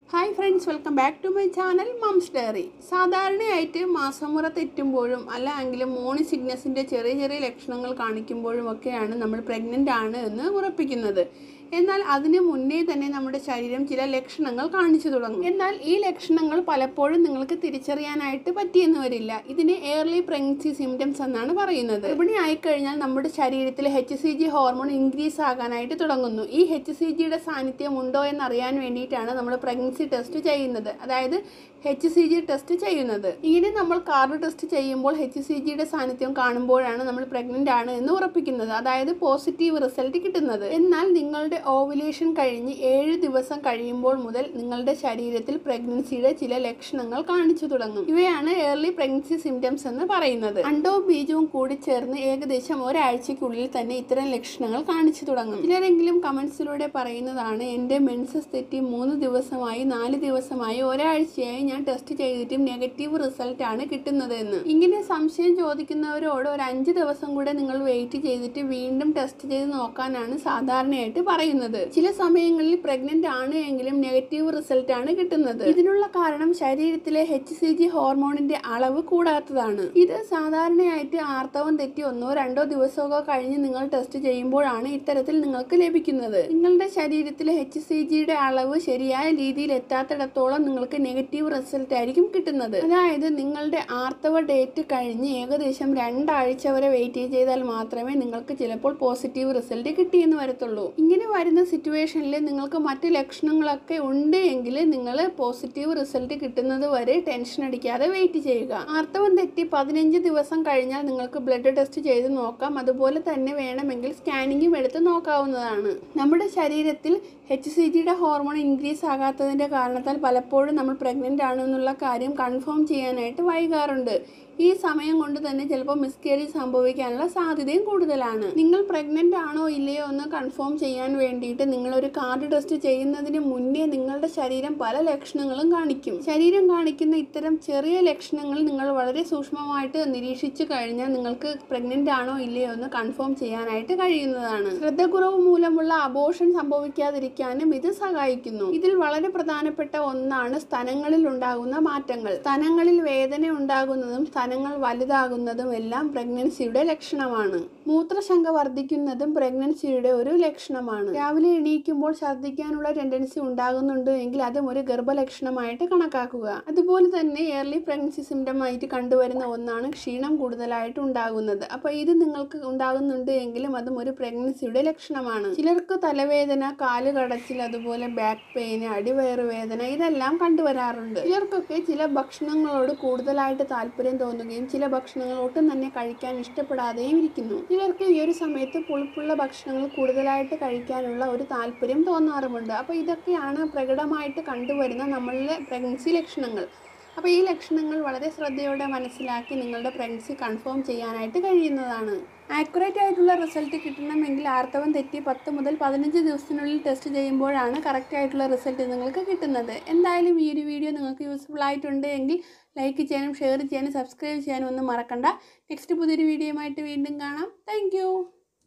hi friends welcome back to my channel moms diary സാധാരണയായിട്ട് മാസമുറ തെറ്റുമ്പോഴും അല്ലെങ്കിൽ മോണി സിഗ്നസിൻ്റെ ചെറിയ ചെറിയ ലക്ഷണങ്ങൾ കാണിക്കുമ്പോഴും ഒക്കെയാണ് നമ്മൾ പ്രഗ്നൻ്റ് ആണ് എന്ന് ഉറപ്പിക്കുന്നത് എന്നാൽ അതിന് മുന്നേ തന്നെ നമ്മുടെ ശരീരം ചില ലക്ഷണങ്ങൾ കാണിച്ചു തുടങ്ങും എന്നാൽ ഈ ലക്ഷണങ്ങൾ പലപ്പോഴും നിങ്ങൾക്ക് തിരിച്ചറിയാനായിട്ട് പറ്റിയെന്ന് വരില്ല ഇതിനെ എയർലി പ്രഗ്നൻസി സിംറ്റംസ് എന്നാണ് പറയുന്നത് ഗർഭിണി ആയിക്കഴിഞ്ഞാൽ നമ്മുടെ ശരീരത്തിൽ H C G hormone increase ആകാനായിട്ട് തുടങ്ങുന്നു ഈ എച്ച് സി ജിയുടെ സാന്നിധ്യം ഉണ്ടോ എന്നറിയാൻ വേണ്ടിയിട്ടാണ് നമ്മൾ പ്രഗ്നൻസി ടെസ്റ്റ് ചെയ്യുന്നത് അതായത് എച്ച് സി ജി ടെസ്റ്റ് ചെയ്യുന്നത് ഇങ്ങനെ നമ്മൾ കാർഡ് ടെസ്റ്റ് ചെയ്യുമ്പോൾ എച്ച് സി ജിയുടെ സാന്നിധ്യം കാണുമ്പോഴാണ് നമ്മൾ പ്രഗ്നന്റ് ആണ് എന്ന് ഉറപ്പിക്കുന്നത് അതായത് പോസിറ്റീവ് റിസൾട്ട് കിട്ടുന്നത് എന്നാൽ നിങ്ങളുടെ ഓവുലേഷൻ കഴിഞ്ഞ് ഏഴ് ദിവസം കഴിയുമ്പോൾ മുതൽ നിങ്ങളുടെ ശരീരത്തിൽ പ്രഗ്നൻസിയുടെ ചില ലക്ഷണങ്ങൾ കാണിച്ചു തുടങ്ങും ഇവയാണ് ഏർലി പ്രഗ്നൻസി സിംറ്റംസ് എന്ന് പറയുന്നത് അണ്ടവും ബീജവും കൂടി ചേർന്ന് ഏകദേശം ഒരാഴ്ചയ്ക്കുള്ളിൽ തന്നെ ഇത്തരം ലക്ഷണങ്ങൾ കാണിച്ചു തുടങ്ങും ചിലരെങ്കിലും കമന്റ്സിലൂടെ പറയുന്നതാണ് എൻ്റെ മെൻസസ് തെറ്റി മൂന്ന് ദിവസമായി നാല് ദിവസമായി ഒരാഴ്ചയായി ഞാൻ ടെസ്റ്റ് ചെയ്തിട്ടും നെഗറ്റീവ് റിസൾട്ട് ആണ് കിട്ടുന്നത് എന്ന് ഇങ്ങനെ സംശയം ചോദിക്കുന്നവരോട് ഒരു അഞ്ച് ദിവസം കൂടെ നിങ്ങൾ വെയിറ്റ് ചെയ്തിട്ട് വീണ്ടും ടെസ്റ്റ് ചെയ്ത് നോക്കാനാണ് സാധാരണയായിട്ട് പറയുന്നത് ചില സമയങ്ങളിൽ പ്രഗ്നന്റ് ആണ് എങ്കിലും നെഗറ്റീവ് റിസൾട്ട് ആണ് കിട്ടുന്നത് ഇതിനുള്ള കാരണം ശരീരത്തിലെ എച്ച് സി ജി ഹോർമോണിന്റെ അളവ് കൂടാത്തതാണ് ഇത് സാധാരണയായിട്ട് ആർത്തവം തെറ്റി ഒന്നോ രണ്ടോ ദിവസമോ കഴിഞ്ഞ് നിങ്ങൾ ടെസ്റ്റ് ചെയ്യുമ്പോഴാണ് ഇത്തരത്തിൽ നിങ്ങൾക്ക് ലഭിക്കുന്നത് നിങ്ങളുടെ ശരീരത്തിലെ എച്ച് സി ജിയുടെ അളവ് ശരിയായ രീതിയിൽ എത്താത്തിടത്തോളം നിങ്ങൾക്ക് നെഗറ്റീവ് റിസൾട്ട് ആയിരിക്കും കിട്ടുന്നത് അതായത് നിങ്ങളുടെ ആർത്തവ ഡേറ്റ് കഴിഞ്ഞ് ഏകദേശം രണ്ടാഴ്ച വരെ വെയിറ്റ് ചെയ്താൽ മാത്രമേ നിങ്ങൾക്ക് ചിലപ്പോൾ പോസിറ്റീവ് റിസൾട്ട് കിട്ടിയെന്ന് വരത്തുള്ളൂ ഇങ്ങനെ വരുന്ന സിറ്റുവേഷനിൽ നിങ്ങൾക്ക് മറ്റ് ലക്ഷണങ്ങളൊക്കെ ഉണ്ട് എങ്കിൽ നിങ്ങൾ പോസിറ്റീവ് റിസൾട്ട് കിട്ടുന്നത് വരെ ടെൻഷൻ അടിക്കാതെ വെയിറ്റ് ചെയ്യുക ആർത്തവം തെറ്റി പതിനഞ്ച് ദിവസം കഴിഞ്ഞാൽ നിങ്ങൾക്ക് ബ്ലഡ് ടെസ്റ്റ് ചെയ്ത് നോക്കാം അതുപോലെ തന്നെ വേണമെങ്കിൽ സ്കാനിങ്ങും എടുത്ത് നോക്കാവുന്നതാണ് നമ്മുടെ ശരീരത്തിൽ എച്ച് സി ജിയുടെ ഹോർമോൺ ഇൻക്രീസ് ആകാത്തതിൻ്റെ കാരണത്താൽ പലപ്പോഴും നമ്മൾ പ്രഗ്നൻ്റ് ആണെന്നുള്ള കാര്യം കൺഫേം ചെയ്യാനായിട്ട് വൈകാറുണ്ട് ഈ സമയം കൊണ്ട് തന്നെ ചിലപ്പോൾ മിസ്കേരേജ് സംഭവിക്കാനുള്ള സാധ്യതയും കൂടുതലാണ് നിങ്ങൾ പ്രഗ്നൻ്റ് ആണോ ഇല്ലയോ എന്ന് കൺഫേം ചെയ്യാൻ വേണ്ടിയിട്ട് നിങ്ങളൊരു കാർഡ് ടെസ്റ്റ് ചെയ്യുന്നതിന് മുന്നേ നിങ്ങളുടെ ശരീരം പല ലക്ഷണങ്ങളും കാണിക്കും ശരീരം കാണിക്കുന്ന ഇത്തരം ചെറിയ ലക്ഷണങ്ങൾ നിങ്ങൾ വളരെ സൂക്ഷ്മമായിട്ട് നിരീക്ഷിച്ചു കഴിഞ്ഞാൽ നിങ്ങൾക്ക് പ്രഗ്നൻ്റ് ആണോ ഇല്ലയോ എന്ന് കൺഫേം ചെയ്യാനായിട്ട് കഴിയുന്നതാണ് ശ്രദ്ധക്കുറവ് മൂലമുള്ള അബോഷൻ സംഭവിക്കാതിരിക്കാനും ഇത് സഹായിക്കുന്നു ഇതിൽ വളരെ പ്രധാനപ്പെട്ട ഒന്നാണ് സ്ഥലങ്ങളിൽ ഉണ്ടാകുന്ന മാറ്റങ്ങൾ സ്ഥലങ്ങളിൽ വേദന ഉണ്ടാകുന്നതും സ്ഥലങ്ങൾ വലുതാകുന്നതും എല്ലാം പ്രഗ്നൻസിയുടെ ലക്ഷണമാണ് മൂത്രശങ്ക വർദ്ധിക്കുന്നതും പ്രഗ്നൻസിയുടെ ഒരു ലക്ഷണമാണ് രാവിലെ എണീക്കുമ്പോൾ ഛർദ്ദിക്കാനുള്ള ടെൻഡൻസി ഉണ്ടാകുന്നുണ്ട് എങ്കിൽ അതും ഒരു ഗർഭലക്ഷണമായിട്ട് കണക്കാക്കുക അതുപോലെ തന്നെ എയർലി പ്രഗ്നൻസി സിംറ്റം ആയിട്ട് കണ്ടുവരുന്ന ഒന്നാണ് ക്ഷീണം കൂടുതലായിട്ട് ഉണ്ടാകുന്നത് അപ്പോൾ ഇത് നിങ്ങൾക്ക് ഉണ്ടാകുന്നുണ്ട് എങ്കിലും അതും ഒരു പ്രഗ്നൻസിയുടെ ലക്ഷണമാണ് ചിലർക്ക് തലവേദന കാല് കടച്ചിൽ അതുപോലെ ബാക്ക് പെയിൻ അടിവയറ് വേദന ഇതെല്ലാം കണ്ടുവരാറുണ്ട് ചിലർക്കൊക്കെ ചില ഭക്ഷണങ്ങളോട് കൂടുതലായിട്ട് താല്പര്യം തോന്നുകയും ചില ഭക്ഷണങ്ങൾ ഒട്ടും തന്നെ കഴിക്കാൻ ഇഷ്ടപ്പെടാതെയും ഇരിക്കുന്നു ചിലർക്ക് ഈ ഒരു സമയത്ത് പുളിപ്പുള്ള ഭക്ഷണങ്ങൾ കൂടുതലായിട്ട് കഴിക്കാനുള്ള ഒരു താല്പര്യം തോന്നാറുമുണ്ട് അപ്പോൾ ഇതൊക്കെയാണ് പ്രകടമായിട്ട് കണ്ടുവരുന്ന നമ്മളിലെ പ്രഗ്നൻസി ലക്ഷണങ്ങൾ അപ്പോൾ ഈ ലക്ഷണങ്ങൾ വളരെ ശ്രദ്ധയോടെ മനസ്സിലാക്കി നിങ്ങളുടെ പ്രഗ്നൻസി കൺഫേം ചെയ്യാനായിട്ട് കഴിയുന്നതാണ് ആക്യുറേറ്റ് ആയിട്ടുള്ള റിസൾട്ട് കിട്ടണമെങ്കിൽ ആർത്തവം തെറ്റി പത്ത് മുതൽ പതിനഞ്ച് ദിവസത്തിനുള്ളിൽ ടെസ്റ്റ് ചെയ്യുമ്പോഴാണ് കറക്റ്റ് ആയിട്ടുള്ള റിസൾട്ട് നിങ്ങൾക്ക് കിട്ടുന്നത് എന്തായാലും ഈ ഒരു വീഡിയോ നിങ്ങൾക്ക് യൂസ്ഫുൾ ആയിട്ടുണ്ട് എങ്കിൽ ലൈക്ക് ചെയ്യാനും ഷെയർ ചെയ്യാനും സബ്സ്ക്രൈബ് ചെയ്യാനും ഒന്നും മറക്കണ്ട നെക്സ്റ്റ് പുതിയൊരു വീഡിയോയുമായിട്ട് വീണ്ടും കാണാം താങ്ക്